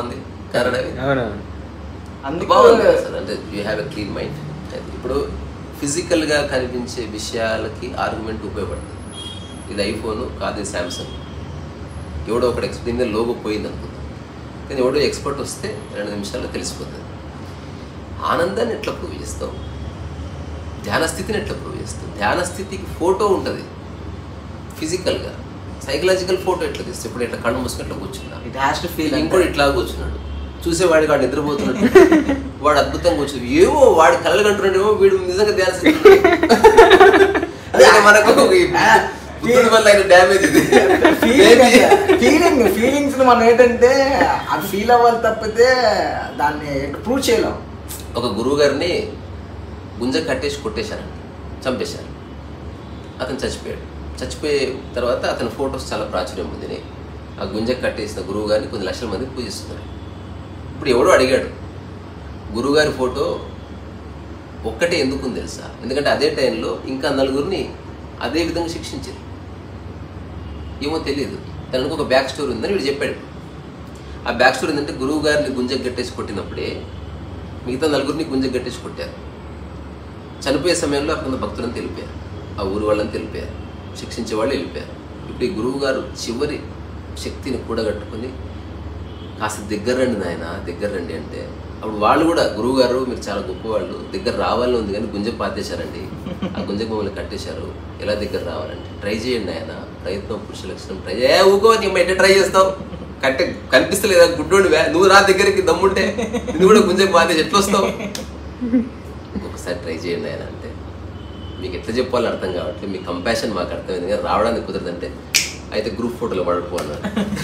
కారణం ఇది. అవునవును అందుకు బాగుంది అసలు అంటే you have a clean mind ఇప్పుడు ఫిజికల్గా కనిపించే విషయాలకి ఆర్గ్యుమెంట్ ఉపయోగపడుతుంది ఇది ఐఫోన్ కాదు ఇది శాంసంగ్ ఎవడో ఒకటి ఎక్స్ దీని మీద లోగో పోయింది అనుకుందాం కానీ ఎవడో ఎక్స్పర్ట్ వస్తే రెండు నిమిషాల్లో తెలిసిపోతుంది ఆనందాన్ని ఎట్లా ప్రూవ్ చేస్తావు ధ్యాన స్థితిని ఎట్లా ప్రూవ్ చేస్తావు ధ్యాన స్థితికి ఫోటో ఉంటుంది ఫిజికల్గా సైకలాజికల్ ఫోటో ఎట్లా తీస్తే ఇప్పుడు ఇట్లా కళ్ళు మూసుకుని ఇట్లా కూర్చున్నా ఇట్ హ్యాస్ టు ఫీల్ ఇంకోటి ఇట్లా కూర్చున్నాడు చూసేవాడికి వాడు నిద్రపోతున్నాడు వాడు అద్భుతంగా కూర్చుంది ఏమో వాడి కళ్ళు కంటున్నాడేమో వీడు నిజంగా ధ్యాన స్థితి అదే మనకు ఒక ఈ బుద్ధుడి వల్ల అయిన డ్యామేజ్ ఇది ఫీలింగ్ ఫీలింగ్స్ మనం ఏంటంటే అది ఫీల్ అవ్వాలి తప్పితే దాన్ని ప్రూవ్ చేయలేం ఒక గురువు గారిని గుంజ కట్టేసి కొట్టేశారండి చంపేశారు అతను చచ్చిపోయాడు చచ్చిపోయే తర్వాత అతని ఫొటోస్ చాలా ప్రాచుర్యం పొందినాయి ఆ గుంజ కట్టేసిన గురువు గారిని కొన్ని లక్షల మంది పూజిస్తున్నారు ఇప్పుడు ఎవడో అడిగాడు గురువుగారి ఫోటో ఒక్కటే ఎందుకు తెలుసా ఎందుకంటే అదే టైంలో ఇంకా నలుగురిని అదే విధంగా శిక్షించింది ఏమో తెలియదు దానికి ఒక బ్యాక్ స్టోరీ ఉందని వీడు చెప్పాడు ఆ బ్యాక్ స్టోరీ ఏంటంటే గురువు గారిని గుంజ కట్టేసి కొట్టినప్పుడే మిగతా నలుగురిని గుంజ కట్టేసి కొట్టారు చనిపోయే సమయంలో అక్కడ ఉన్న భక్తులను తెలిపారు ఆ ఊరు వాళ్ళని తెలిపారు శిక్షించే వాళ్ళు వెళ్ళిపోయారు ఇప్పుడు ఈ గురువు గారు చివరి శక్తిని కూడగట్టుకుని కాస్త దగ్గర రండి నాయన దగ్గర రండి అంటే అప్పుడు వాళ్ళు కూడా గురువు గారు మీరు చాలా గొప్పవాళ్ళు దగ్గర రావాలని ఉంది కానీ గుంజ పాతేశారండి ఆ గుంజకు మమ్మల్ని కట్టేశారు ఎలా దగ్గర రావాలంటే ట్రై చేయండి ఆయన ప్రయత్నం పురుష లక్షణం ట్రై ఏ ఊకో నీ ఎట్లా ట్రై చేస్తావు కట్టే కనిపిస్తలేదా గుడ్డోడివే నువ్వు రా దగ్గరికి దమ్ముంటే నువ్వు కూడా గుంజకు పాతేసి ఎట్లా వస్తావు ఇంకొకసారి ట్రై చేయండి ఆయన అంటే మీకు ఎట్లా చెప్పాలో అర్థం కావట్లేదు మీ కంపాషన్ మాకు అర్థమైంది కానీ రావడానికి కుదరదంటే అయితే గ్రూప్ ఫోటోలో పడుకో అన్నారు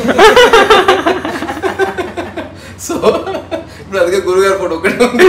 సో ఇప్పుడు అందుకే గురుగారు ఫోటో ఒకటే ఉంది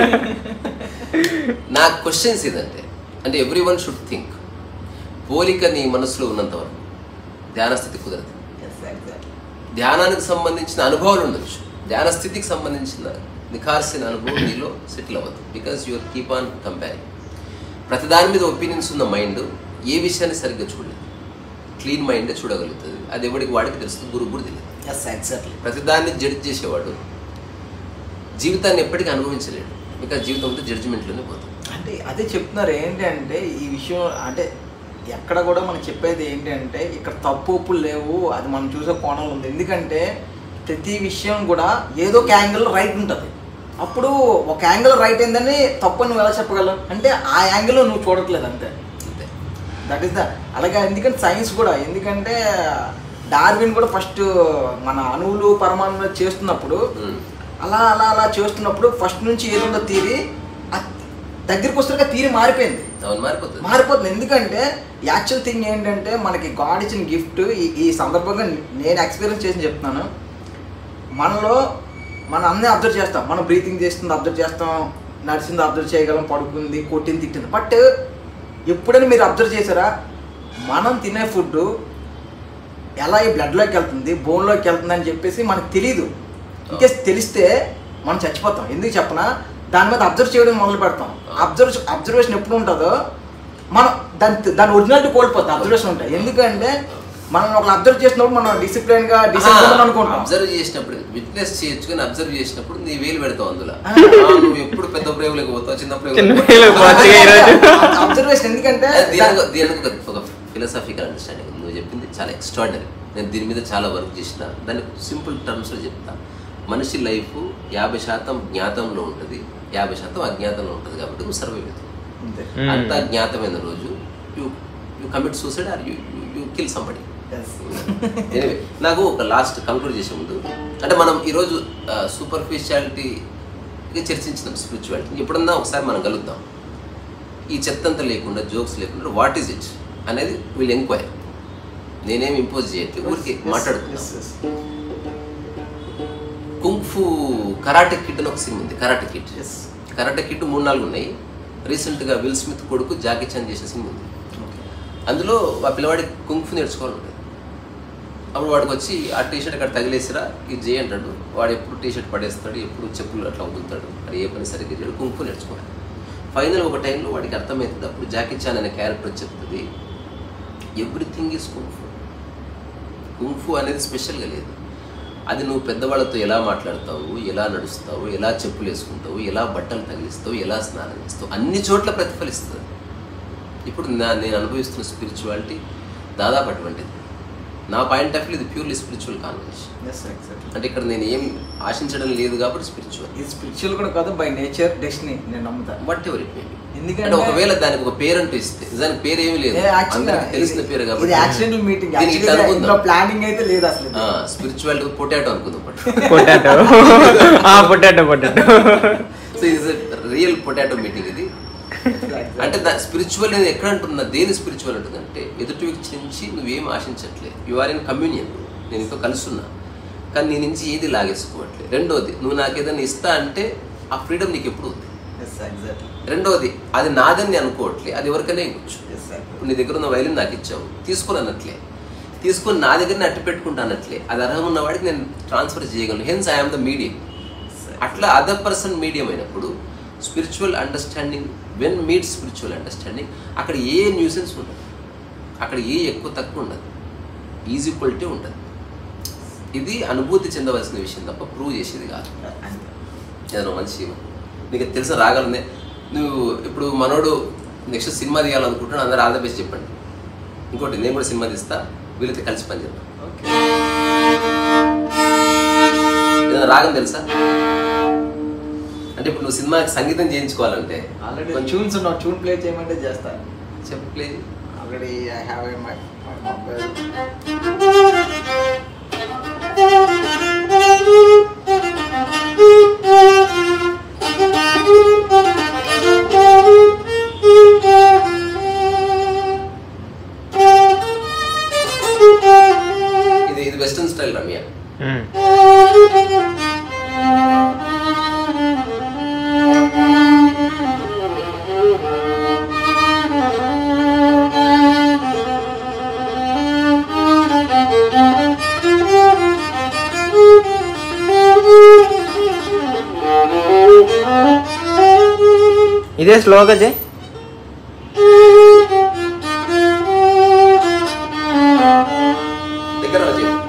నా క్వశ్చన్స్ ఇదంటే అంటే ఎవ్రీ వన్ షుడ్ థింక్ పోలిక నీ మనసులో ఉన్నంత వరకు ధ్యాన స్థితి కుదరదు ధ్యానానికి సంబంధించిన అనుభవాలు ఉండొచ్చు ధ్యాన స్థితికి సంబంధించిన నిఖార్సిన అనుభవం నీలో సెటిల్ అవ్వదు because your keep on comparing ప్రతి దాని మీద ఒపీనియన్స్ ఉన్న మైండ్ ఏ విషయాన్ని సరిగ్గా చూడలేదు క్లీన్ మైండే చూడగలుగుతుంది అది ఎవరికి వాడికి తెలుస్తుంది గురువు కూడా తెలియదు ఎస్ ఎగ్జాక్ట్లీ ప్రతిదాన్ని జడ్జ్ చేసేవాడు జీవితాన్ని ఎప్పటికీ అనుభవించలేడు బికాస్ జీవితం అంతా జడ్జిమెంట్లోనే పోతుంది అంటే అదే చెప్తున్నారు ఏంటి అంటే ఈ విషయం అంటే ఎక్కడ కూడా మనం చెప్పేది ఏంటి అంటే ఇక్కడ తప్పు ఒప్పులు లేవు అది మనం చూసే కోణంలో ఉంది ఎందుకంటే ప్రతి విషయం కూడా ఏదో ఒక యాంగిల్ రైట్ ఉంటుంది అప్పుడు ఒక యాంగిల్ రైట్ అయిందని తప్పు నువ్వు ఎలా చెప్పగలవు అంటే ఆ యాంగిల్ నువ్వు చూడట్లేదు అంతే అంతే దట్ ఈస్ ద అలాగే ఎందుకంటే సైన్స్ కూడా ఎందుకంటే డార్విన్ కూడా ఫస్ట్ మన అణువులు పరమాణువులు చేస్తున్నప్పుడు ఉమ్. అలా అలా అలా చేస్తున్నప్పుడు ఫస్ట్ నుంచి ఏదుందో తీరి ఆ దగ్గరికి వస్తున్న తీరి మారిపోయింది అవును మారిపోతుంది మారిపోతుంది ఎందుకంటే యాక్చువల్ థింగ్ ఏంటంటే మనకి గాడ్ ఇచ్చిన గిఫ్ట్ ఈ ఈ సందర్భంగా నేను ఎక్స్పీరియన్స్ చేసి చెప్తున్నాను మనలో మనం అన్నీ అబ్జర్వ్ చేస్తాం మనం బ్రీతింగ్ చేస్తుంది అబ్జర్వ్ చేస్తాం నడిచింది అబ్జర్వ్ చేయగలం పడుకుంది కొట్టింది తిట్టింది బట్ ఎప్పుడైనా మీరు అబ్జర్వ్ చేశారా మనం తినే ఫుడ్ ఎలా ఈ బ్లడ్లోకి వెళ్తుంది బోన్లోకి వెళ్తుంది అని చెప్పేసి మనకు తెలియదు ఇంకేస్ తెలిస్తే మనం చచ్చిపోతాం ఎందుకు చెప్పనా దాని మీద అబ్జర్వ్ చేయడం మొదలు పెడతాం అబ్జర్వ్ అబ్జర్వేషన్ ఎప్పుడు ఉంటుందో మనం దాని దాని ఒరిజినాలిటీ కోల్పోతాం అబ్జర్వేషన్ ఉంటాయి ఎందుకంటే మనం ఒకళ్ళు అబ్జర్వ్ చేసినప్పుడు మనం డిసిప్లిన్ గా డిసిప్లిన్ అనుకుంటాం అబ్జర్వ్ చేసినప్పుడు విట్నెస్ చేయొచ్చు కానీ అబ్జర్వ్ చేసినప్పుడు నీ వేలు పెడతావు అందులో ఆ. ఆ, నువ్వు ఎప్పుడు పెద్ద ప్రేమలకు పోతావు చిన్న చిన్న ప్రేమలకు పిల్లలు పోతే ఈరోజు అబ్జర్వేషన్ ఎందుకంటే దీనికి దీనికి ఒక- ఒక ఫిలసాఫికల్ అండర్స్టాండింగ్ నువ్వు చెప్పింది చాలా ఎక్స్ట్రాడినరీ నేను దీని మీద చాలా వర్క్ చేసిన దాన్ని సింపుల్ టర్మ్స్లో చెప్తా మనిషి లైఫ్ యాభై శాతం జ్ఞాతంలో ఉంటుంది యాభై శాతం అజ్ఞాతంలో ఉంటుంది కాబట్టి నువ్వు సర్వైవ్ అంతే. Hmm. అంత అజ్ఞాతమైన రోజు you you commit suicide or you you kill somebody Yes. Anyway నాకు ఒక లాస్ట్ కంక్లూడ్ చేసే ముందు అంటే మనం ఈరోజు సూపర్ఫిషియాలిటీ చర్చించినాం స్పిరిచువాలిటీ ఎప్పుడన్నా ఒకసారి మనం కలుద్దాం ఈ చెత్తంతా లేకుండా జోక్స్ లేకుండా వాట్ ఈజ్ ఇట్ అనేది వీళ్ళు ఎంక్వైర్ నేనేం ఇంపోజ్ చేయట్లేదు ఊరికి Yes, మాట్లాడుతున్నాం yes, yes. Kung fu karate kid అని ఒక సినిమా ఉంది karate kid Yes. Karate kid మూడు నాలుగు ఉన్నాయి రీసెంట్గా విల్ స్మిత్ కొడుకు జాకీ చాన్ చేసిన సినిమా ఉంది Okay. అందులో ఆ పిల్లవాడి కుంఫు నేర్చుకోవాలంటే అప్పుడు వాడికి వచ్చి ఆ టీ షర్ట్ అక్కడ తగిలేసిరా ఇది చేయి అంటాడు వాడు ఎప్పుడు టీ షర్ట్ పడేస్తాడు ఎప్పుడు చెప్పులు అట్లా వదులుతాడు అది ఏ పని సరిగ్గా చేయడు కుంఫు నేర్చుకోవాలి ఫైనల్ ఒక టైంలో వాడికి అర్థమవుతుంది అప్పుడు జాకీ చాన్ అనే క్యారెక్టర్ చెప్తుంది ఎవ్రీథింగ్ ఈజ్ కుంఫు కుంఫు అనేది స్పెషల్గా లేదు అది నువ్వు పెద్దవాళ్ళతో ఎలా మాట్లాడతావు ఎలా నడుస్తావు ఎలా చెప్పులు వేసుకుంటావు ఎలా బట్టలు తగిలిస్తావు ఎలా స్నానం చేస్తావు అన్ని చోట్ల ప్రతిఫలిస్తుంది ఇప్పుడు నా నేను అనుభవిస్తున్న స్పిరిచువాలిటీ దాదాపు అటువంటిది నా పాయింట్ ఆఫ్ వ్యూ ఇది purely spiritual conversation yes exactly అంటే ఇక్కడ నేను ఏం ఆశించడం లేదు కాబట్టి స్పిరిచువల్ ఇది స్పిరిచువల్ కూడా కాదు బై నేచర్ డెస్టినీ నేను నమ్ముతాను వాట్ ఎవర్ ఇట్ మేబీ ఎందుకంటే- అంటే ఒకవేళ దానికి ఒక పేరు అంటూ ఇస్తే నిజానికి పేరు ఏమీ లేదు ఏ, actually అందరికి తెలిసిన పేరు ఇది కాబట్టి యాక్సిడెంటల్ మీటింగ్ దీనికి ఇట్లా ఇందులో అనుకుందాం ప్లానింగ్ అయితే లేదు అసలు ఇది. స్పిరిచువాలిటీ పొటాటో అనుకుందాం పొటాటో పొటాటో పొటాటో సో ఇది రియల్ పొటాటో మీటింగ్ ఇది అంటే దా స్పిరిచువల్ నేను ఎక్కడ అంటున్నా దేని స్పిరిచువల్ అంటుంది అంటే ఎదుటి వ్యక్తి నుంచి నువ్వేం ఆశించట్లేదు యు ఆర్ ఇన్ కమ్యూనియన్ నేను నీతో కలుస్తున్నా కానీ నీ నుంచి ఏది లాగేసుకోవట్లేదు రెండోది నువ్వు నాకు ఏదైనా ఇస్తా అంటే ఆ ఫ్రీడమ్ నీకు ఎప్పుడు ఉంది Yes, exactly. రెండోది అది నాదని నేను అనుకోవట్లే అది ఎవరికైనా ఇవ్వచ్చు Yes, exactly. ఇప్పుడు నీ దగ్గర ఉన్న వైలిన్ నాకు ఇచ్చావు తీసుకొని అన్నట్లే తీసుకొని నా దగ్గర అట్టు పెట్టుకుంటా అన్నట్లే అది అర్హం ఉన్న వాడికి నేను ట్రాన్స్ఫర్ చేయగలను హెన్స్ ఐఎమ్ ద మీడియం అట్లా అదర్ పర్సన్ మీడియం అయినప్పుడు spiritual understanding when meet spiritual understanding అక్కడ ఏ న్యూసెన్స్ ఉండదు అక్కడ ఏ ఎక్కువ తక్కువ ఉండదు ఈజీ ఈక్వలిటీ ఉండదు ఇది అనుభూతి చెందవలసిన విషయం తప్ప ప్రూవ్ చేసేది కాదు అంతే. ఏదైనా మంచి నీకు తెలిసిన రాగలనే నువ్వు ఇప్పుడు మనోడు నెక్స్ట్ సినిమా తీయాలనుకుంటున్నాడు అందరూ ఆల్ ద బెస్ట్ చెప్పండి ఇంకోటి నేను కూడా సినిమా తీస్తా వీళ్ళతో కలిసి పని చేద్దాం Okay. ఏదైనా రాగం తెలుసా అంటే ఇప్పుడు నువ్వు సినిమాకి సంగీతం చేయించుకోవాలంటే ఆల్రెడీ కొంచెం ట్యూన్స్ ఉన్నావు ట్యూన్ ప్లే చేయమంటే చేస్తాను చెప్పు play already I have a my mobile ఇది ఇది వెస్టర్న్ స్టైల్ రమ్య ఇదే స్లోగా చే దగ్గర రా చెప్పు.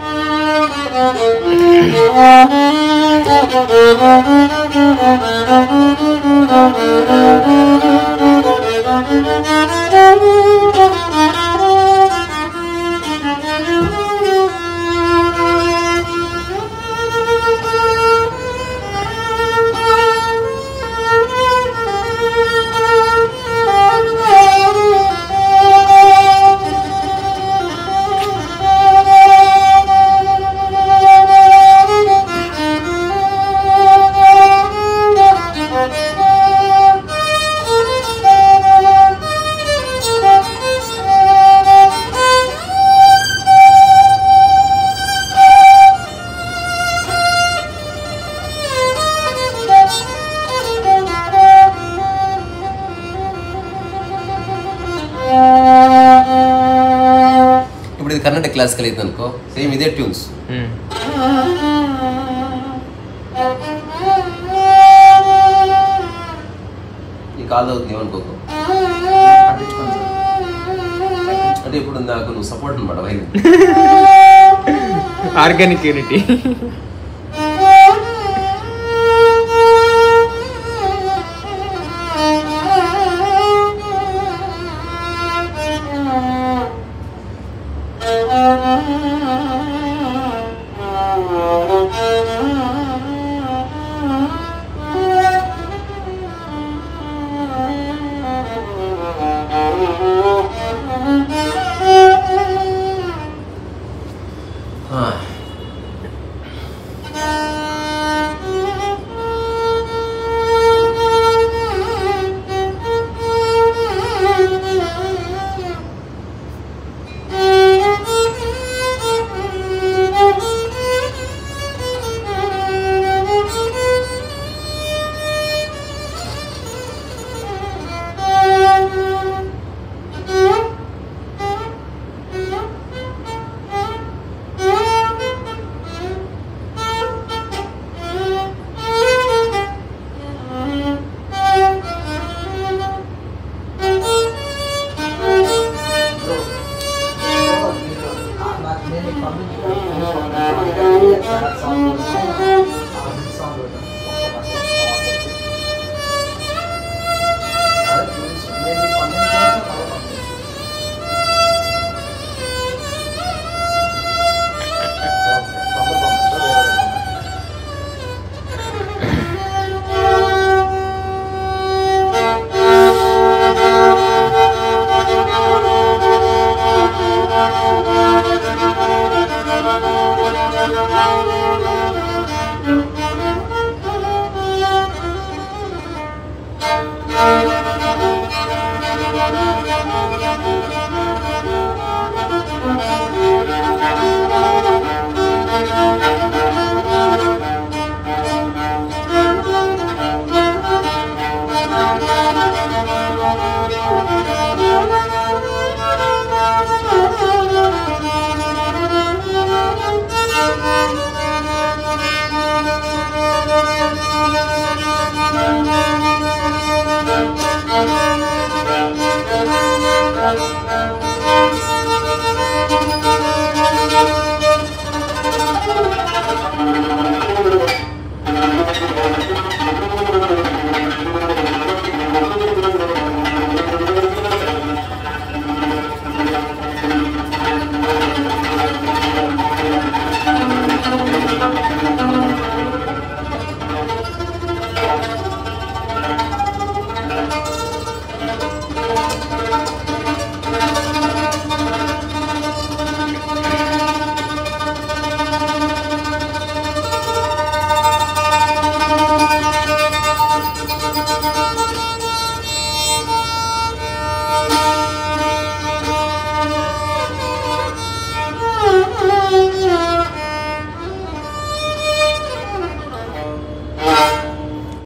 ఇప్పుడు ఇది కర్ణాటక క్లాసికల్ అయితే అనుకో సేమ్ ఇదే ట్యూన్స్ నీ కాల్ అవుతుంది ఏమనుకోకు పట్టించుకోండి సార్ అంటే ఇప్పుడు నాకు నువ్వు సపోర్ట్ అనమాట వైద్యం ఆర్గానిక్ యూనిటీ Thank you.